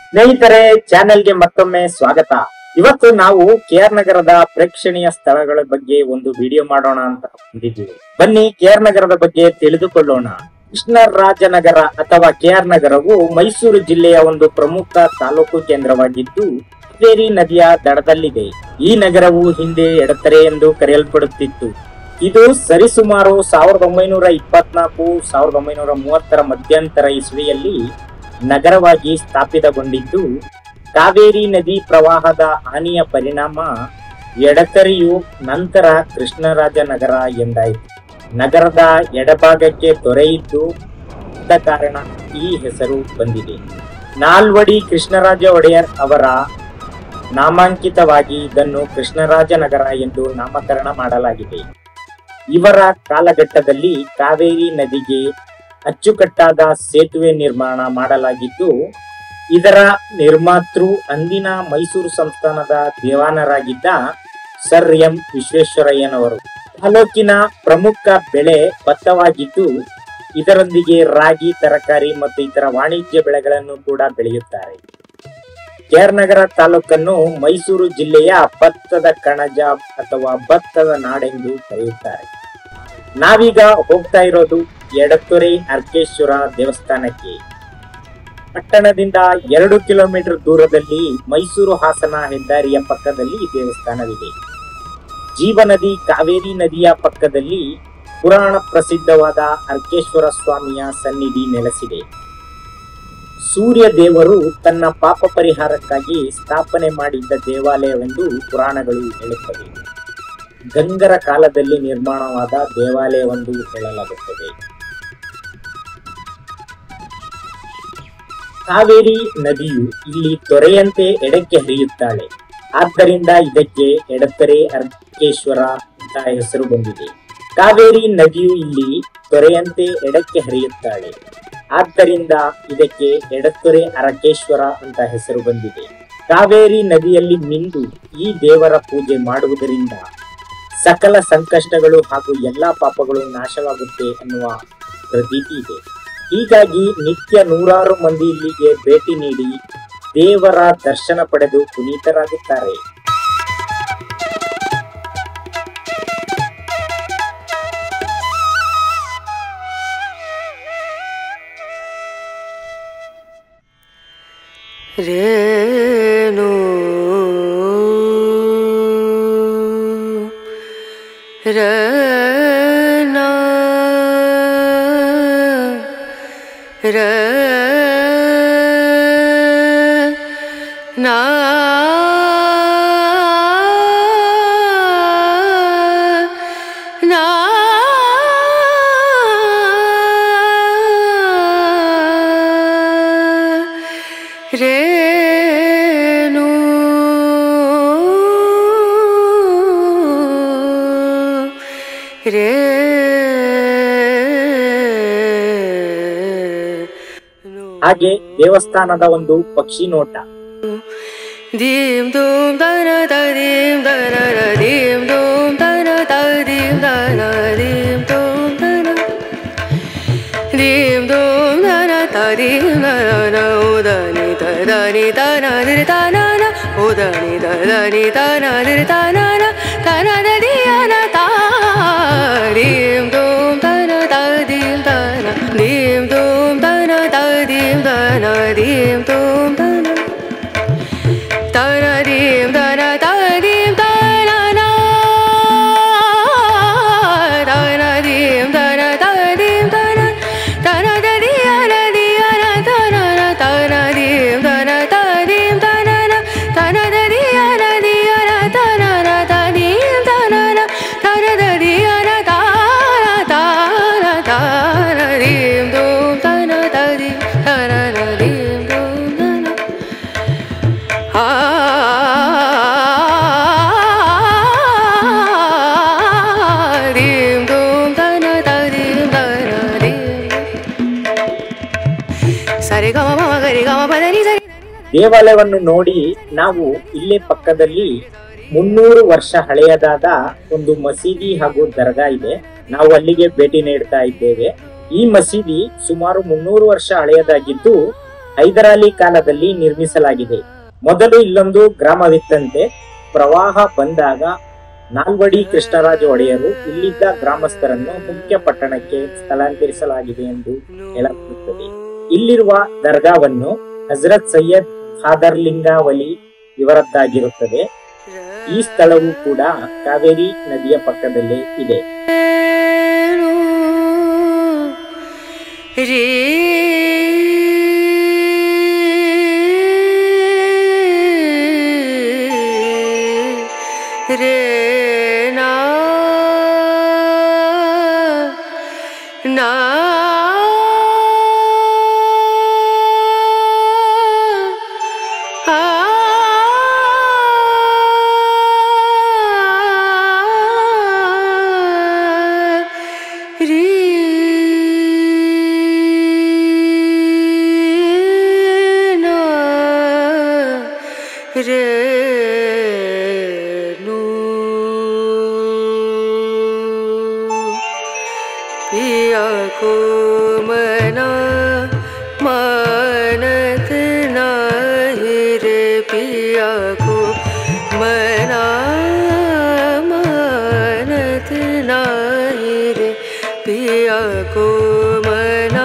ಸ್ನೇಹಿತರೆ ಚಾನೆಲ್ಗೆ ಮತ್ತೊಮ್ಮೆ ಸ್ವಾಗತ ಇವತ್ತು ನಾವು ಕೆಆರ್ ನಗರದ ಪ್ರೇಕ್ಷಣೀಯ ಸ್ಥಳಗಳ ಬಗ್ಗೆ ಒಂದು ವಿಡಿಯೋ ಮಾಡೋಣ ಅಂತ ಬಂದಿದ್ದೀವಿ ಬನ್ನಿ ಕೆಆರ್ ನಗರದ ಬಗ್ಗೆ ತಿಳಿದುಕೊಳ್ಳೋಣ ಕೃಷ್ಣರಾಜನಗರ ಅಥವಾ ಕೆಆರ್ ನಗರವು ಮೈಸೂರು ಜಿಲ್ಲೆಯ ಒಂದು ಪ್ರಮುಖ ತಾಲೂಕು ಕೇಂದ್ರವಾಗಿದ್ದು ಕಾವೇರಿ ನದಿಯ ದಡದಲ್ಲಿದೆ ಈ ನಗರವು ಹಿಂದೆ ಎಡತರೆ ಎಂದು ಕರೆಯಲ್ಪಡುತ್ತಿತ್ತು ಇದು ಸರಿಸುಮಾರು ಸಾವಿರದ ಒಂಬೈನೂರ ಇಪ್ಪತ್ನಾಲ್ಕು ಸಾವಿರದ ಒಂಬೈನೂರ ಮೂವತ್ತರ ಮಧ್ಯಂತರ ಇಸ್ವಿಯಲ್ಲಿ ನಗರವಾಗಿ ಸ್ಥಾಪಿತಗೊಂಡಿದ್ದು ಕಾವೇರಿ ನದಿ ಪ್ರವಾಹದ ಹಾನಿಯ ಪರಿಣಾಮ ಎಡತರಿಯು ನಂತರ ಕೃಷ್ಣರಾಜನಗರ ಎಂದಾಯಿತು ನಗರದ ಎಡಭಾಗಕ್ಕೆ ತೊರೆಯಿದ್ದು ಇದ್ದ ಕಾರಣ ಈ ಹೆಸರು ಬಂದಿದೆ ನಾಲ್ವಡಿ ಕೃಷ್ಣರಾಜ ಒಡೆಯರ್ ಅವರ ನಾಮಾಂಕಿತವಾಗಿ ಇದನ್ನು ಕೃಷ್ಣರಾಜನಗರ ಎಂದು ನಾಮಕರಣ ಮಾಡಲಾಗಿದೆ ಇವರ ಕಾಲಘಟ್ಟದಲ್ಲಿ ಕಾವೇರಿ ನದಿಗೆ ಅಚ್ಚುಕಟ್ಟಾದ ಸೇತುವೆ ನಿರ್ಮಾಣ ಮಾಡಲಾಗಿದ್ದು ಇದರ ನಿರ್ಮಾತೃ ಅಂದಿನ ಮೈಸೂರು ಸಂಸ್ಥಾನದ ದೇವಾನರಾಗಿದ್ದ ಸರ್ ಎಂ ವಿಶ್ವೇಶ್ವರಯ್ಯನವರು ತಾಲೂಕಿನ ಪ್ರಮುಖ ಬೆಳೆ ಭತ್ತವಾಗಿದ್ದು ಇದರೊಂದಿಗೆ ರಾಗಿ ತರಕಾರಿ ಮತ್ತು ಇತರ ವಾಣಿಜ್ಯ ಬೆಳೆಗಳನ್ನು ಕೂಡ ಬೆಳೆಯುತ್ತಾರೆ ಕೆಆರ್ ನಗರ ತಾಲೂಕನ್ನು ಮೈಸೂರು ಜಿಲ್ಲೆಯ ಭತ್ತದ ಕಣಜ ಅಥವಾ ಭತ್ತದ ನಾಡೆಂದು ಕರೆಯುತ್ತಾರೆ ನಾವೀಗ ಹೋಗ್ತಾ ಇರೋದು ಎಡತೊರೆ ಅರ್ಕೇಶ್ವರ ದೇವಸ್ಥಾನಕ್ಕೆ ಪಟ್ಟಣದಿಂದ ಎರಡು ಕಿಲೋಮೀಟರ್ ದೂರದಲ್ಲಿ ಮೈಸೂರು ಹಾಸನ ಹೆದ್ದಾರಿಯ ಪಕ್ಕದಲ್ಲಿ ಈ ದೇವಸ್ಥಾನವಿದೆ ಜೀವನದಿ ಕಾವೇರಿ ನದಿಯ ಪಕ್ಕದಲ್ಲಿ ಪುರಾಣ ಪ್ರಸಿದ್ಧವಾದ ಅರ್ಕೇಶ್ವರ ಸ್ವಾಮಿಯ ಸನ್ನಿಧಿ ನೆಲೆಸಿದೆ ಸೂರ್ಯ ದೇವರು ತನ್ನ ಪಾಪ ಪರಿಹಾರಕ್ಕಾಗಿ ಸ್ಥಾಪನೆ ಮಾಡಿದ್ದ ದೇವಾಲಯವೆಂದು ಪುರಾಣಗಳು ಹೇಳುತ್ತವೆ ಗಂಗರ ಕಾಲದಲ್ಲಿ ನಿರ್ಮಾಣವಾದ ದೇವಾಲಯವೆಂದು ಹೇಳಲಾಗುತ್ತದೆ ಕಾವೇರಿ ನದಿಯು ಇಲ್ಲಿ ತೊರೆಯಂತೆ ಎಡಕ್ಕೆ ಹರಿಯುತ್ತಾಳೆ ಆದ್ದರಿಂದ ಇದಕ್ಕೆ ಎಡತೊರೆ ಅರ್ಕೇಶ್ವರ ಅಂತ ಹೆಸರು ಬಂದಿದೆ ಕಾವೇರಿ ನದಿಯು ಇಲ್ಲಿ ತೊರೆಯಂತೆ ಎಡಕ್ಕೆ ಹರಿಯುತ್ತಾಳೆ ಆದ್ದರಿಂದ ಇದಕ್ಕೆ ಎಡತೊರೆ ಅರಕೇಶ್ವರ ಅಂತ ಹೆಸರು ಬಂದಿದೆ ಕಾವೇರಿ ನದಿಯಲ್ಲಿ ಮಿಂದು ಈ ದೇವರ ಪೂಜೆ ಮಾಡುವುದರಿಂದ ಸಕಲ ಸಂಕಷ್ಟಗಳು ಹಾಗೂ ಎಲ್ಲಾ ಪಾಪಗಳು ನಾಶವಾಗುತ್ತೆ ಅನ್ನುವ ಪ್ರತೀತಿ ಇದೆ ಹೀಗಾಗಿ ನಿತ್ಯ ನೂರಾರು ಮಂದಿ ಇಲ್ಲಿಗೆ ಭೇಟಿ ನೀಡಿ ದೇವರ ದರ್ಶನ ಪಡೆದು ಪುನೀತರಾಗುತ್ತಾರೆ ರೇಣು ರನ ರ ನಾ ನಾ ರೇಣು ರೇ ಹಾಗೆ ದೇವಸ್ಥಾನದ ಒಂದು ಪಕ್ಷಿ ನೋಟ ದೀಂ ದೂಂ ದನ ದ ದೀಂ ದನ ರ ದೀಂ ದೂಂ ದನ ದ ದೀಂ ದನ ದೀಂ ದೂಂ ದನ ದೀಂ ದೂಂ ದನ ತ ದೀಂ ದನ ನ ಉದನಿ ದ ದನಿ ದನ ದಿರಿ ದನ ನ ಉದನಿ ದ ದನಿ ದನ ದಿರಿ ದನ ನ ದನ ದ ದಿಯನ ತ ದೀಂ ದೂಂ ದನ ದ ದೀಂ ದನ ದೀಂ ದೂಂ ದನ ದ ದೀಂ ದನ ದೀಂ ದೂಂ ದನ ತನದೀಂ ದನ ತನದೀಂ ದನನ ತನದೀಂ ದನ ತನದೀಂ ದನ ತನದದಿಯನ ದಿಯನ ತನನ ತನದೀಂ ದನ ತನದೀಂ ದನನ ತನದದಿಯನ ದಿಯನ ತನನ ತನದೀಂ ದನನ ತನದದಿಯನ ತಾನ ತಾನ ತಾನದೀಂ ದೂಂ ತನ ತದೀಂ ತನನದೀಂ ದೂಂ ದನ ದೀಂ ದೂಂ ದನ ದೀಂ ದನ ದೀಂ ಸರಿ ಗಮ ಮಮ ಗರಿ ಗಮ ಪದನಿ ಸರಿ ದೇವಾಲಯವನ್ನು ನೋಡಿ ನಾವು ಇಲ್ಲೇ ಪಕ್ಕದಲ್ಲಿ ಮುನ್ನೂರು ವರ್ಷ ಹಳೆಯದಾದ ಒಂದು ಮಸೀದಿ ಹಾಗೂ ದರ್ಗಾ ಇದೆ ನಾವು ಅಲ್ಲಿಗೆ ಭೇಟಿ ನೀಡ್ತಾ ಇದ್ದೇವೆ ಈ ಮಸೀದಿ ಸುಮಾರು ಮುನ್ನೂರು ವರ್ಷ ಹಳೆಯದಾಗಿದ್ದು ಹೈದರಾಲಿ ಕಾಲದಲ್ಲಿ ನಿರ್ಮಿಸಲಾಗಿದೆ ಮೊದಲು ಇಲ್ಲೊಂದು ಗ್ರಾಮವಿತ್ತಂತೆ ಪ್ರವಾಹ ಬಂದಾಗ ನಾಲ್ವಡಿ ಕೃಷ್ಣರಾಜ ಒಡೆಯರು ಇಲ್ಲಿದ್ದ ಗ್ರಾಮಸ್ಥರನ್ನು ಮುಖ್ಯ ಪಟ್ಟಣಕ್ಕೆ ಸ್ಥಳಾಂತರಿಸಲಾಗಿದೆ ಎಂದು ಹೇಳಲಾಗುತ್ತದೆ ಇಲ್ಲಿರುವ ದರ್ಗಾವನ್ನು ಹಜರತ್ ಸೈಯದ್ ಖಾದರ್ಲಿಂಗಾವಲಿ ಇವರದ್ದಾಗಿರುತ್ತದೆ ಈ ಸ್ಥಳವು ಕೂಡ ಕಾವೇರಿ ನದಿಯ ಪಕ್ಕದಲ್ಲೇ ಇದೆ ರೀ ರೇ ನಾ ನಾ ಆ ರೀ ನಾ ರೇ ನೂ पिया को मना मानत नाही रे पिया को मना मानत नाही रे पिया को मना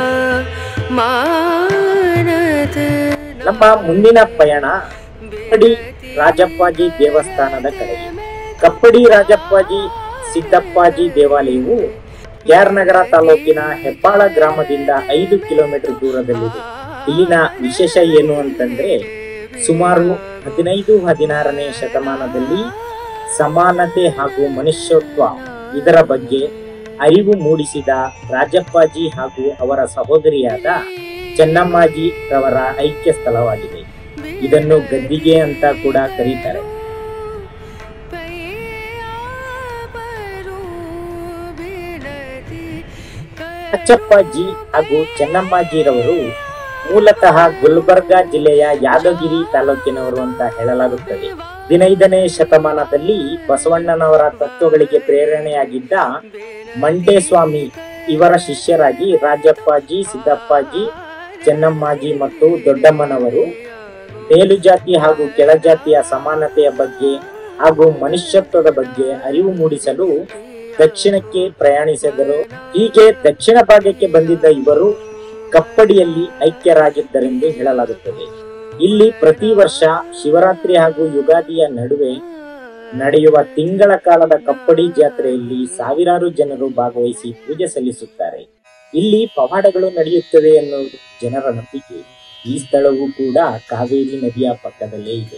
मानत ನಮ್ಮ ಮುಂದಿನ ಪಯಣ ಕಪ್ಪಡಿ ರಾಜಪ್ಪಾಜಿ ದೇವಸ್ಥಾನದ ಕಡೆ ಕಪ್ಪಡಿ ರಾಜಪ್ಪಾಜಿ ಸಿದ್ದಪ್ಪಾಜಿ ದೇವಾಲಯವು ನಗರ ತಾಲೂಕಿನ ಹೆಬ್ಬಾಳ ಗ್ರಾಮದಿಂದ ಐದು ಕಿಲೋಮೀಟರ್ ದೂರದಲ್ಲಿದೆ ಇಲ್ಲಿನ ವಿಶೇಷ ಏನು ಅಂತಂದ್ರೆ ಸುಮಾರು ಹದಿನೈದು ಹದಿನಾರನೇ ಶತಮಾನದಲ್ಲಿ ಸಮಾನತೆ ಹಾಗೂ ಮನುಷ್ಯತ್ವ ಇದರ ಬಗ್ಗೆ ಅರಿವು ಮೂಡಿಸಿದ ರಾಜಪ್ಪಾಜಿ ಹಾಗೂ ಅವರ ಸಹೋದರಿಯಾದ ಚೆನ್ನಮ್ಮಾಜಿ ರವರ ಐಕ್ಯ ಸ್ಥಳವಾಗಿದೆ ಇದನ್ನು ಗದ್ದಿಗೆ ಅಂತ ಕೂಡ ಕರೀತಾರೆ ಅಚ್ಚಪ್ಪಾಜಿ ಹಾಗೂ ಚೆನ್ನಮ್ಮಾಜಿರವರು ಮೂಲತಃ ಗುಲ್ಬರ್ಗಾ ಜಿಲ್ಲೆಯ ಯಾದಗಿರಿ ತಾಲೂಕಿನವರು ಅಂತ ಹೇಳಲಾಗುತ್ತದೆ ಹದಿನೈದನೇ ಶತಮಾನದಲ್ಲಿ ಬಸವಣ್ಣನವರ ತತ್ವಗಳಿಗೆ ಪ್ರೇರಣೆಯಾಗಿದ್ದ ಮಂಟೇಸ್ವಾಮಿ ಇವರ ಶಿಷ್ಯರಾಗಿ ರಾಜಪ್ಪಾಜಿ ಸಿದ್ದಪ್ಪಾಜಿ ಚೆನ್ನಮ್ಮಾಜಿ ಮತ್ತು ದೊಡ್ಡಮ್ಮನವರು ಮೇಲುಜಾತಿ ಹಾಗೂ ಕೆಳಜಾತಿಯ ಸಮಾನತೆಯ ಬಗ್ಗೆ ಹಾಗೂ ಮನುಷ್ಯತ್ವದ ಬಗ್ಗೆ ಅರಿವು ಮೂಡಿಸಲು ದಕ್ಷಿಣಕ್ಕೆ ಪ್ರಯಾಣಿಸಿದರು ಹೀಗೆ ದಕ್ಷಿಣ ಭಾಗಕ್ಕೆ ಬಂದಿದ್ದ ಇವರು ಕಪ್ಪಡಿಯಲ್ಲಿ ಐಕ್ಯರಾಗಿದ್ದರೆಂದು ಹೇಳಲಾಗುತ್ತದೆ ಇಲ್ಲಿ ಪ್ರತಿ ವರ್ಷ ಶಿವರಾತ್ರಿ ಹಾಗೂ ಯುಗಾದಿಯ ನಡುವೆ ನಡೆಯುವ ತಿಂಗಳ ಕಾಲದ ಕಪ್ಪಡಿ ಜಾತ್ರೆಯಲ್ಲಿ ಸಾವಿರಾರು ಜನರು ಭಾಗವಹಿಸಿ ಪೂಜೆ ಸಲ್ಲಿಸುತ್ತಾರೆ ಇಲ್ಲಿ ಪವಾಡಗಳು ನಡೆಯುತ್ತವೆ ಎನ್ನುವುದು ಜನರ ನಂಬಿಕೆ ಈ ಸ್ಥಳವು ಕೂಡ ಕಾವೇರಿ ನದಿಯ ಪಕ್ಕದಲ್ಲೇ ಇದೆ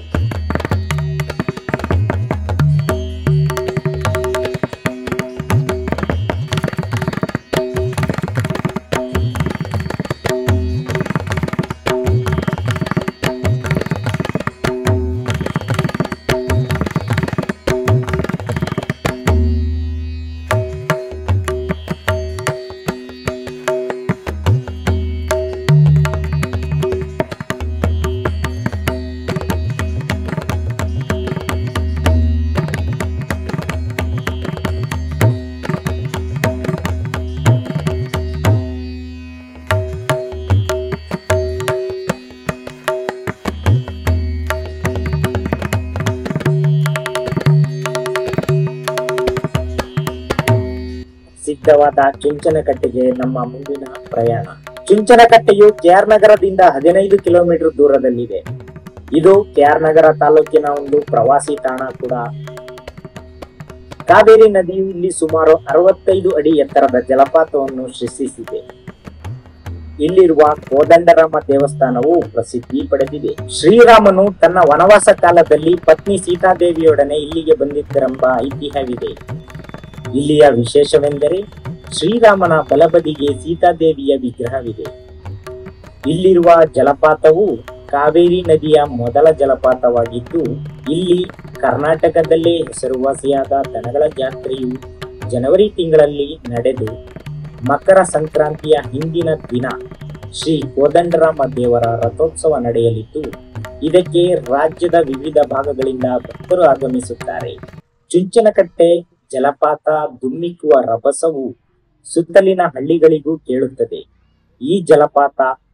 ಸಿದ್ಧವಾದ ಚುಂಚನಕಟ್ಟೆಗೆ ನಮ್ಮ ಮುಂದಿನ ಪ್ರಯಾಣ ಚುಂಚನಕಟ್ಟೆಯು ಕೆಆರ್ ನಗರದಿಂದ ಹದಿನೈದು ಕಿಲೋಮೀಟರ್ ದೂರದಲ್ಲಿದೆ ಇದು ಕೆಆರ್ ನಗರ ತಾಲೂಕಿನ ಒಂದು ಪ್ರವಾಸಿ ತಾಣ ಕೂಡ ಕಾವೇರಿ ನದಿಯು ಇಲ್ಲಿ ಸುಮಾರು ಅರವತ್ತೈದು ಅಡಿ ಎತ್ತರದ ಜಲಪಾತವನ್ನು ಸೃಷ್ಟಿಸಿದೆ ಇಲ್ಲಿರುವ ಕೋದಂಡರಾಮ ದೇವಸ್ಥಾನವು ಪ್ರಸಿದ್ಧಿ ಪಡೆದಿದೆ ಶ್ರೀರಾಮನು ತನ್ನ ವನವಾಸ ಕಾಲದಲ್ಲಿ ಪತ್ನಿ ಸೀತಾದೇವಿಯೊಡನೆ ಇಲ್ಲಿಗೆ ಬಂದಿದ್ದರೆಂಬ ಐತಿಹ್ಯವಿದೆ ಇಲ್ಲಿಯ ವಿಶೇಷವೆಂದರೆ ಶ್ರೀರಾಮನ ಬಲಬದಿಗೆ ಸೀತಾದೇವಿಯ ವಿಗ್ರಹವಿದೆ ಇಲ್ಲಿರುವ ಜಲಪಾತವು ಕಾವೇರಿ ನದಿಯ ಮೊದಲ ಜಲಪಾತವಾಗಿದ್ದು ಇಲ್ಲಿ ಕರ್ನಾಟಕದಲ್ಲೇ ಹೆಸರುವಾಸಿಯಾದ ದನಗಳ ಜಾತ್ರೆಯು ಜನವರಿ ತಿಂಗಳಲ್ಲಿ ನಡೆದು ಮಕರ ಸಂಕ್ರಾಂತಿಯ ಹಿಂದಿನ ದಿನ ಶ್ರೀ ಕೋದಂಡರಾಮ ದೇವರ ರಥೋತ್ಸವ ನಡೆಯಲಿದ್ದು ಇದಕ್ಕೆ ರಾಜ್ಯದ ವಿವಿಧ ಭಾಗಗಳಿಂದ ಭಕ್ತರು ಆಗಮಿಸುತ್ತಾರೆ ಚುಂಚನಕಟ್ಟೆ ಜಲಪಾತ ದುಮ್ಮಿಕ್ಕುವ ರಭಸವು ಸುತ್ತಲಿನ ಹಳ್ಳಿಗಳಿಗೂ ಕೇಳುತ್ತದೆ ಈ ಜಲಪಾತ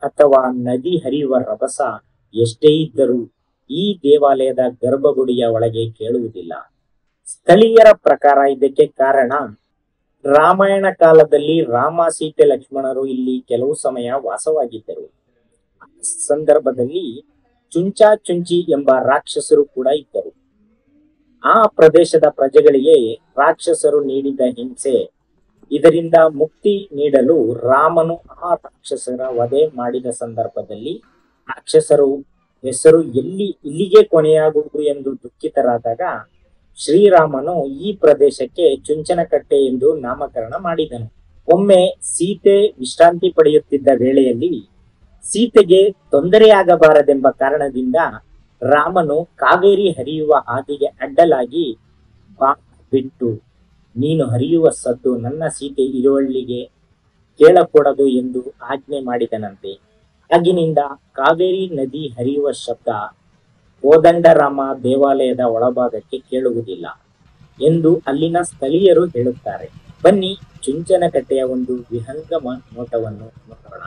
ಅಥವಾ ನದಿ ಹರಿಯುವ ರಭಸ ಎಷ್ಟೇ ಇದ್ದರೂ ಈ ದೇವಾಲಯದ ಗರ್ಭಗುಡಿಯ ಒಳಗೆ ಕೇಳುವುದಿಲ್ಲ ಸ್ಥಳೀಯರ ಪ್ರಕಾರ ಇದಕ್ಕೆ ಕಾರಣ ರಾಮಾಯಣ ಕಾಲದಲ್ಲಿ ರಾಮ ಸೀತೆ ಲಕ್ಷ್ಮಣರು ಇಲ್ಲಿ ಕೆಲವು ಸಮಯ ವಾಸವಾಗಿದ್ದರು ಆ ಸಂದರ್ಭದಲ್ಲಿ ಚುಂಚಾ ಚುಂಚಿ ಎಂಬ ರಾಕ್ಷಸರು ಕೂಡ ಇದ್ದರು ಆ ಪ್ರದೇಶದ ಪ್ರಜೆಗಳಿಗೆ ರಾಕ್ಷಸರು ನೀಡಿದ ಹಿಂಸೆ ಇದರಿಂದ ಮುಕ್ತಿ ನೀಡಲು ರಾಮನು ಆ ರಾಕ್ಷಸರ ವಧೆ ಮಾಡಿದ ಸಂದರ್ಭದಲ್ಲಿ ರಾಕ್ಷಸರು ಹೆಸರು ಎಲ್ಲಿ ಇಲ್ಲಿಗೆ ಕೊನೆಯಾಗುವುದು ಎಂದು ದುಃಖಿತರಾದಾಗ ಶ್ರೀರಾಮನು ಈ ಪ್ರದೇಶಕ್ಕೆ ಚುಂಚನಕಟ್ಟೆ ಎಂದು ನಾಮಕರಣ ಮಾಡಿದನು ಒಮ್ಮೆ ಸೀತೆ ವಿಶ್ರಾಂತಿ ಪಡೆಯುತ್ತಿದ್ದ ವೇಳೆಯಲ್ಲಿ ಸೀತೆಗೆ ತೊಂದರೆಯಾಗಬಾರದೆಂಬ ಕಾರಣದಿಂದ ರಾಮನು ಕಾವೇರಿ ಹರಿಯುವ ಹಾದಿಗೆ ಅಡ್ಡಲಾಗಿ ಬಾ ಬಿಟ್ಟು ನೀನು ಹರಿಯುವ ಸದ್ದು ನನ್ನ ಸೀತೆ ಇರುವಳ್ಳಿಗೆ ಕೇಳಕೊಡದು ಎಂದು ಆಜ್ಞೆ ಮಾಡಿದನಂತೆ ಆಗಿನಿಂದ ಕಾವೇರಿ ನದಿ ಹರಿಯುವ ಶಬ್ದ ಕೋದಂಡರಾಮ ದೇವಾಲಯದ ಒಳಭಾಗಕ್ಕೆ ಕೇಳುವುದಿಲ್ಲ ಎಂದು ಅಲ್ಲಿನ ಸ್ಥಳೀಯರು ಹೇಳುತ್ತಾರೆ ಬನ್ನಿ ಚುಂಚನಕಟ್ಟೆಯ ಒಂದು ವಿಹಂಗಮ ನೋಟವನ್ನು ನೋಡೋಣ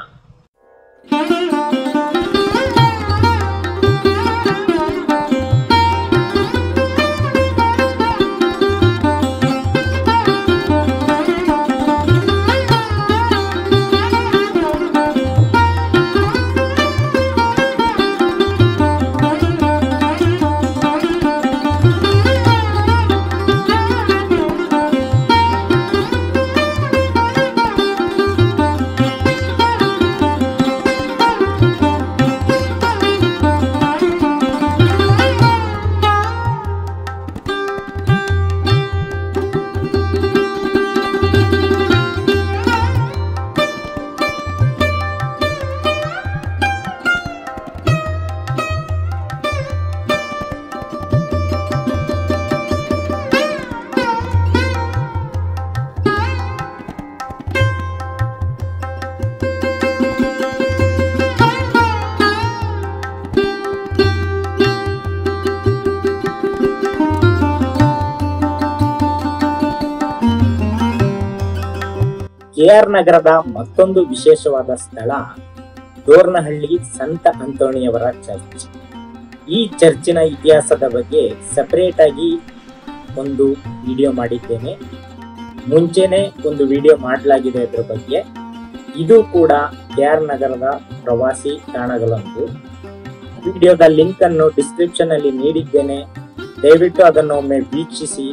ಕೆಆರ್ ನಗರದ ಮತ್ತೊಂದು ವಿಶೇಷವಾದ ಸ್ಥಳ ದೋರ್ನಹಳ್ಳಿ ಸಂತ ಅಂತೋಣಿಯವರ ಚರ್ಚ್ ಈ ಚರ್ಚಿನ ಇತಿಹಾಸದ ಬಗ್ಗೆ ಸಪರೇಟ್ ಆಗಿ ಒಂದು ವಿಡಿಯೋ ಮಾಡಿದ್ದೇನೆ ಮುಂಚೆನೆ ಒಂದು ವಿಡಿಯೋ ಮಾಡಲಾಗಿದೆ ಅದ್ರ ಬಗ್ಗೆ ಇದು ಕೂಡ ಕೆಆರ್ ನಗರದ ಪ್ರವಾಸಿ ತಾಣಗಳೊಂದು ವಿಡಿಯೋದ ಲಿಂಕ್ ಅನ್ನು ಡಿಸ್ಕ್ರಿಪ್ಷನ್ ಅಲ್ಲಿ ನೀಡಿದ್ದೇನೆ ದಯವಿಟ್ಟು ಅದನ್ನು ಒಮ್ಮೆ ವೀಕ್ಷಿಸಿ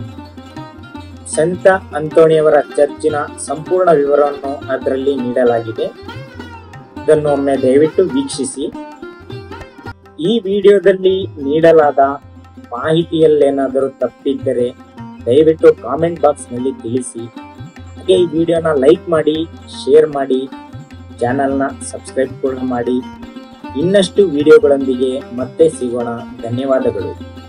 ಸಂತ ಅಂತೋಣಿಯವರ ಚರ್ಚಿನ ಸಂಪೂರ್ಣ ವಿವರವನ್ನು ಅದರಲ್ಲಿ ನೀಡಲಾಗಿದೆ ಇದನ್ನು ಒಮ್ಮೆ ದಯವಿಟ್ಟು ವೀಕ್ಷಿಸಿ ಈ ವಿಡಿಯೋದಲ್ಲಿ ನೀಡಲಾದ ಮಾಹಿತಿಯಲ್ಲೇನಾದರೂ ತಪ್ಪಿದ್ದರೆ ದಯವಿಟ್ಟು ಕಾಮೆಂಟ್ ಬಾಕ್ಸ್ ನಲ್ಲಿ ತಿಳಿಸಿ ಹಾಗೆ ಈ ವಿಡಿಯೋನ ಲೈಕ್ ಮಾಡಿ ಶೇರ್ ಮಾಡಿ ಚಾನಲ್ನ ಸಬ್ಸ್ಕ್ರೈಬ್ ಕೂಡ ಮಾಡಿ ಇನ್ನಷ್ಟು ವಿಡಿಯೋಗಳೊಂದಿಗೆ ಮತ್ತೆ ಸಿಗೋಣ ಧನ್ಯವಾದಗಳು